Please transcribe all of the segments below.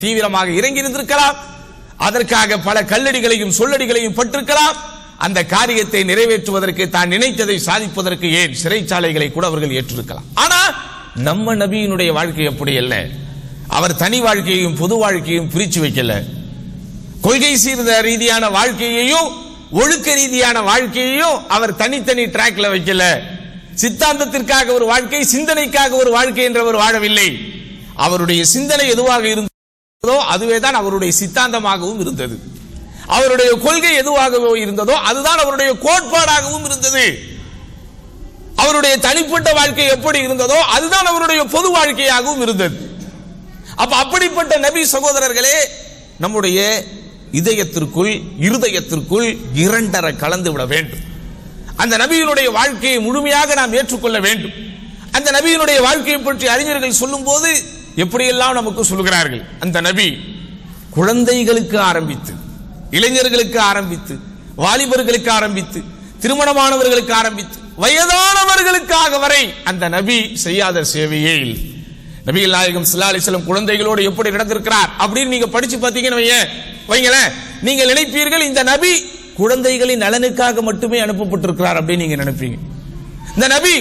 தீவிரமாக இறங்கி இருந்திருக்கலாம் அதற்காக பல கல்லடிகளையும் சொல்லடிகளையும் பட்டிருக்கலாம் அந்த காரியத்தை நிறைவேற்றுவதற்கு தான் நினைத்ததை சாதிப்பதற்கு ஏன் சிறைச்சாலைகளை கூட அவர்கள் ஏற்றிருக்கலாம் ஆனா நம்ம நபியினுடைய வாழ்க்கை அப்படி அல்ல அவர் தனி வாழ்க்கையையும் பொது வாழ்க்கையும் பிரிச்சு வைக்கல கொள்கை சீர்த ரீதியான வாழ்க்கையையும் ஒழுக்க ரீதியான வாழ்க்கையையும் அவர் தனித்தனி டிராக்ல வைக்கல சித்தாந்தத்திற்காக ஒரு வாழ்க்கை சிந்தனைக்காக ஒரு வாழ்க்கை என்றவர் வாழவில்லை அவருடைய சிந்தனை எதுவாக இருந்ததோ அதுவே தான் அவருடைய சித்தாந்தமாகவும் இருந்தது அவருடைய கொள்கை எதுவாகவோ இருந்ததோ அதுதான் அவருடைய கோட்பாடாகவும் இருந்தது அவருடைய தனிப்பட்ட வாழ்க்கை எப்படி இருந்ததோ அதுதான் அவருடைய பொது வாழ்க்கையாகவும் இருந்தது அப்ப அப்படிப்பட்ட நபி சகோதரர்களே நம்முடைய இதயத்திற்குள் இருதயத்திற்குள் இரண்டரை கலந்து விட வேண்டும் அந்த நபியினுடைய வாழ்க்கையை முழுமையாக நாம் ஏற்றுக்கொள்ள வேண்டும் அந்த நபியினுடைய வாழ்க்கையை பற்றி அறிஞர்கள் சொல்லும்போது எப்படியெல்லாம் நமக்கு சொல்கிறார்கள் அந்த நபி குழந்தைகளுக்கு ஆரம்பித்து இளைஞர்களுக்கு ஆரம்பித்து வாலிபர்களுக்கு ஆரம்பித்து திருமணமானவர்களுக்கு ஆரம்பித்து வயதானவர்களுக்காக வரை அந்த நபி செய்யாத சேவையே இல்லை நபிகள் நாயகம் ஸல்லல்லாஹு அலைஹி வஸல்லம் குழந்தைகளோடு எப்படி நடந்திருக்கிறார் அப்படின்னு நீங்க படிச்சு பார்த்தீங்கன்னு வையேன் வைங்களேன் நீங்கள் நினைப்பீர்கள் இந்த நபி குழந்தைகளின் நலனுக்காக மட்டுமே அனுப்பப்பட்டிருக்கிறார் அப்படின்னு நீங்க நினைப்பீங்க இந்த நபி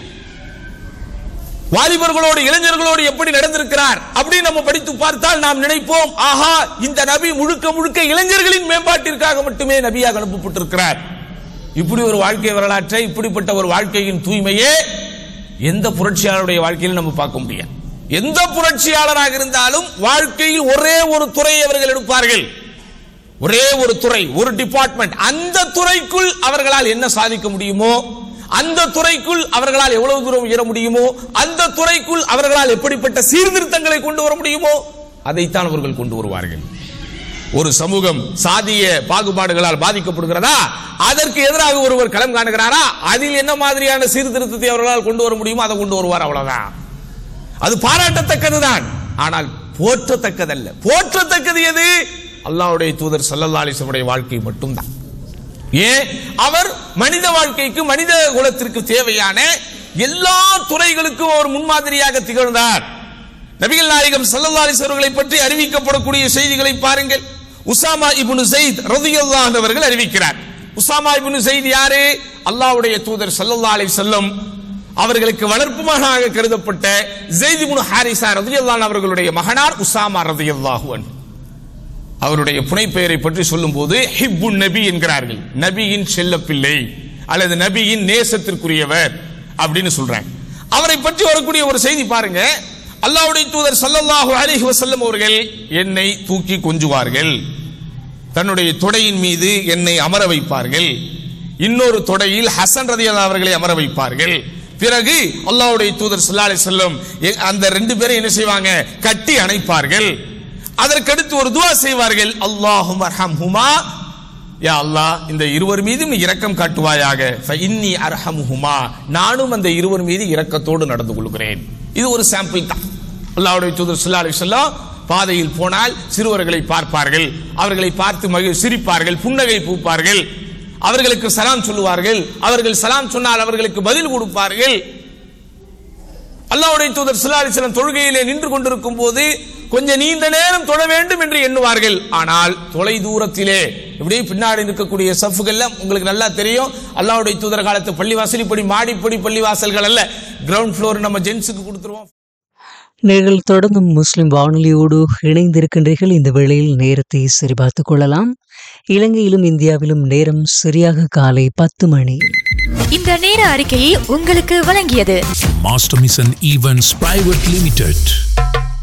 வாலிபர்களோடு இளைஞர்களோடு எப்படி நடந்திருக்கிறார் அப்படின்னு நம்ம படித்து பார்த்தால் நாம் நினைப்போம் ஆஹா இந்த நபி முழுக்க முழுக்க இளைஞர்களின் மேம்பாட்டிற்காக மட்டுமே நபியாக அனுப்பப்பட்டிருக்கிறார் இப்படி ஒரு வாழ்க்கை வரலாற்றை இப்படிப்பட்ட ஒரு வாழ்க்கையின் தூய்மையே எந்த புரட்சியாளருடைய வாழ்க்கையிலும் நம்ம பார்க்க முடியாது எந்த புரட்சியாளராக இருந்தாலும் வாழ்க்கையில் ஒரே ஒரு துறையை அவர்கள் எடுப்பார்கள் ஒரே ஒரு துறை ஒரு டிபார்ட்மெண்ட் அந்த துறைக்குள் அவர்களால் என்ன சாதிக்க முடியுமோ அந்த துறைக்குள் அவர்களால் எவ்வளவு தூரம் உயர முடியுமோ அந்த துறைக்குள் அவர்களால் எப்படிப்பட்ட சீர்திருத்தங்களை கொண்டு வர முடியுமோ அதைத்தான் அவர்கள் கொண்டு வருவார்கள் ஒரு சமூகம் சாதிய பாகுபாடுகளால் பாதிக்கப்படுகிறதா அதற்கு எதிராக ஒருவர் களம் காணுகிறாரா அதில் என்ன மாதிரியான சீர்திருத்தத்தை அவர்களால் கொண்டு வர முடியுமோ அதை கொண்டு வருவார் அவ்வளவுதான் அது பாராட்டத்தக்கதுதான் ஆனால் போற்றத்தக்கதல்ல போற்றத்தக்கது எது அல்லாஹ்வுடைய தூதர் ஸல்லல்லாஹு அலைஹி வஸல்லம் வாழ்க்கை மட்டும்தான் ஏன் அவர் மனித வாழ்க்கைக்கு மனித குலத்திற்கு தேவையான எல்லா துறைகளுக்கும் அவர் முன்மாதிரியாக திகழ்ந்தார் நபிகள் நாயகம் ஸல்லல்லாஹு அலைஹி வஸல்லம் அவர்களை பற்றி அறிவிக்கப்படக்கூடிய செய்திகளை பாருங்கள் உசாமா இப்னு ஸைத் ரலியல்லாஹு அவர்கள் அறிவிக்கிறார் உசாமா இப்னு ஸைத் யாரு அல்லாஹ்வுடைய தூதர் ஸல்லல்லாஹு அலைஹி வஸல்லம் அவர்களுக்கு வளர்ப்பு மகனாக கருதப்பட்ட ஜெயித் இப்னு ஹாரிசா ரலியல்லாஹு அவர்களுடைய மகனார் உசாமா ரலியல்லாஹு அன்ஹு அவருடைய புனைப்பெயரை பற்றி சொல்லும்போது ஹிப்பு நபி என்கிறார்கள் நபியின் செல்லப்பிள்ளை அல்லது நபியின் நேசத்திற்குரியவர் அப்படின்னு சொல்றாங்க அவரை பற்றி வரக்கூடிய ஒரு செய்தி பாருங்க அல்லாஹ்வுடைய தூதர் ஸல்லல்லாஹு அலைஹி வஸல்லம் அவர்கள் என்னை தூக்கி கொஞ்சுவார்கள் தன்னுடைய தொடையின் மீது என்னை அமர வைப்பார்கள் இன்னொரு தொடையில் ஹசன் ரதியல்லாஹு அவர்களை அமர வைப்பார்கள் பிறகு அல்லாஹ்வுடைய தூதர் ஸல்லல்லாஹு அலைஹி வஸல்லம் எ- அந்த ரெண்டு பேரும் என்ன செய்வாங்க கட்டி அணைப்பார்கள் அதற்கடுத்து ஒரு துவா செய்வார்கள் அல்லாஹும் அர்ஹம்ஹுமா யா அல்லாஹ் இந்த இருவர் மீதும் நீ இரக்கம் காட்டுவாயாக இன்னி அர்ஹம்ஹுமா நானும் அந்த இருவர் மீது இரக்கத்தோடு நடந்து கொள்கிறேன் இது ஒரு சாம்பிள் தான் அல்லாஹ்வுடைய தூதர் ஸல்லல்லாஹு அலைஹி வஸல்லம் பாதையில் போனால் சிறுவர்களை பார்ப்பார்கள் அவர்களை பார்த்து மகிழ் சிரிப்பார்கள் புன்னகை பூப்பார்கள் அவர்களுக்கு சலாம் சொல்லுவார்கள் அவர்கள் சலாம் சொன்னால் அவர்களுக்கு பதில் கொடுப்பார்கள் அல்லாஹ்வுடைய தூதர் ஸல்லல்லாஹு அலைஹி வஸல்லம் தொழுகையிலே நின்று கொண்டிருக்கும் போது கொஞ்சம் நீண்ட நேரம் தொழ வேண்டும் என்று எண்ணுவார்கள் ஆனால் தொலை தூரத்திலே இப்படி பின்னாடி இருக்கக்கூடிய சஃப்கள்ல உங்களுக்கு நல்லா தெரியும் அல்லாஹ்வுடைய தூதர் காலத்து பள்ளிவாசல் இப்படி மாடிப்படி பள்ளிவாசல்கள் அல்ல கிரவுண்ட் ஃப்ளோர் நம்ம ஜென்ஸுக்கு கொடுத்துருவோம் நீங்கள் தொடர்ந்தும் முஸ்லிம் வானொலியோடு இணைந்திருக்கின்றீர்கள் இந்த வேளையில் நேரத்தை சரிபார்த்துக் கொள்ளலாம் இலங்கையிலும் இந்தியாவிலும் நேரம் சரியாக காலை பத்து மணி இந்த நேர அறிக்கையை உங்களுக்கு வழங்கியது Master Mission Events Private Limited.